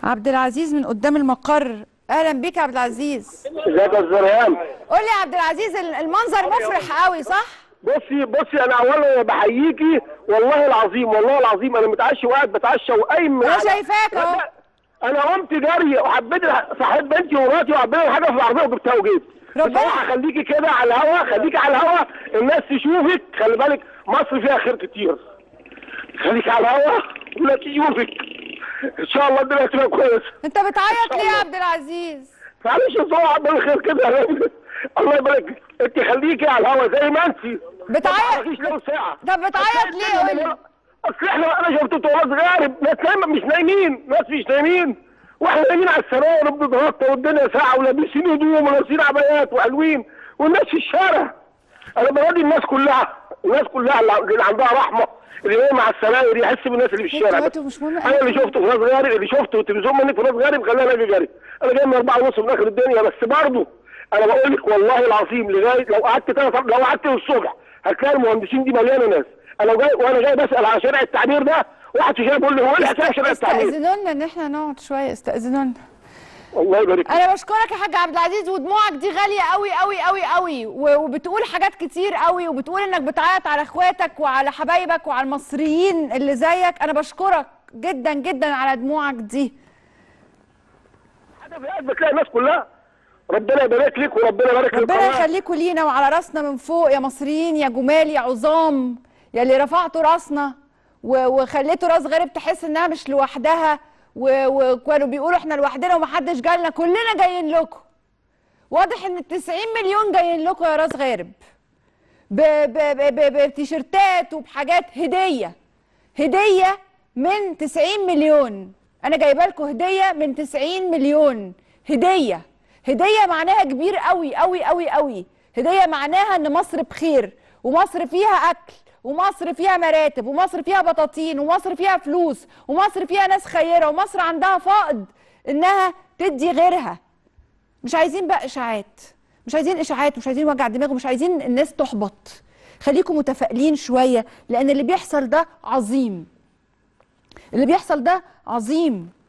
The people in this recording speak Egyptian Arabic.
عبد العزيز من قدام المقر اهلا بيك يا عبد العزيز ازيك يا استاذ ريهام قول لي يا عبد العزيز المنظر مفرح قوي صح بصي بصي انا اولا بحييكي والله العظيم والله العظيم انا متعشي وقاعد بتعشى وقايم من انا على- شايفاك اهو انا قمت جري وحبيت صحيت بنتي ومراتي وحبيت حاجه في العربيه وجبتها وجيت ربنا- بصراحه خليكي كده على الهوا خليكي على الهوا الناس تشوفك خلي بالك مصر فيها خير كتير خليكي على الهوا والناس تشوفك ان شاء الله الدنيا هتبقى كويسه انت بتعيط ليه يا عبد العزيز معلش يا صاحبي عبد الخير كده يا راجل. الله يبارك فيك. انت خليكي على الهوا زي ما انت بتعيط؟ ما لو ساعه طب بتعيط ليه قول لي اصل احنا انا شفت طلاب غارب ناس نايمه مش نايمين ناس مش نايمين واحنا نايمين على السراير وبنتغطى والدنيا ساعه ولابسين هدوم ولابسين عبايات وحلوين والناس في الشارع انا بنادي الناس كلها الناس كلها اللي عندها رحمه اللي نايمه مع السراير يحس بالناس اللي في الشارع انتوا بس. انتوا مش مهم انا اللي شفته في ناس غارب اللي شفته التلفزيون منك في ناس غارب خلاني اجي جري انا جاي من أربعة ونص من اخر الدنيا بس برضه انا بقول لك والله العظيم لغايه لو قعدت تلات لو قعدت للصبح هتلاقي المهندسين دي مليانه ناس انا جاي وانا جاي بسال على شارع التعبير ده واحد في الشارع بيقول لي هو ايه الحكايه في شارع التعبير استأذنوا لنا ان احنا نقعد شويه استأذنوا لنا الله يبارك فيك انا بشكرك يا حاج عبد العزيز ودموعك دي غاليه قوي قوي قوي قوي و- وبتقول حاجات كتير قوي وبتقول انك بتعيط على اخواتك وعلى حبايبك وعلى المصريين اللي زيك انا بشكرك جدا جدا على دموعك دي حاجه في قلبك تلاقي الناس كلها ربنا يبارك لك وربنا يبارك ربنا للقناة. يخليكم لينا وعلى راسنا من فوق يا مصريين يا جمال يا عظام يا اللي رفعتوا راسنا و- وخليتوا راس غارب تحس انها مش لوحدها و- وكانوا بيقولوا احنا لوحدنا ومحدش جالنا كلنا جايين لكم واضح ان ال 90 مليون جايين لكم يا راس غارب ب- ب- ب- ب- بتيشيرتات وبحاجات هديه هديه من 90 مليون انا جايبه لكم هديه من 90 مليون هديه هديه معناها كبير قوي قوي قوي قوي هديه معناها ان مصر بخير ومصر فيها اكل ومصر فيها مراتب ومصر فيها بطاطين ومصر فيها فلوس ومصر فيها ناس خيره ومصر عندها فائض انها تدي غيرها مش عايزين بقى اشاعات مش عايزين اشاعات مش عايزين وجع دماغ مش عايزين الناس تحبط خليكم متفائلين شويه لان اللي بيحصل ده عظيم اللي بيحصل ده عظيم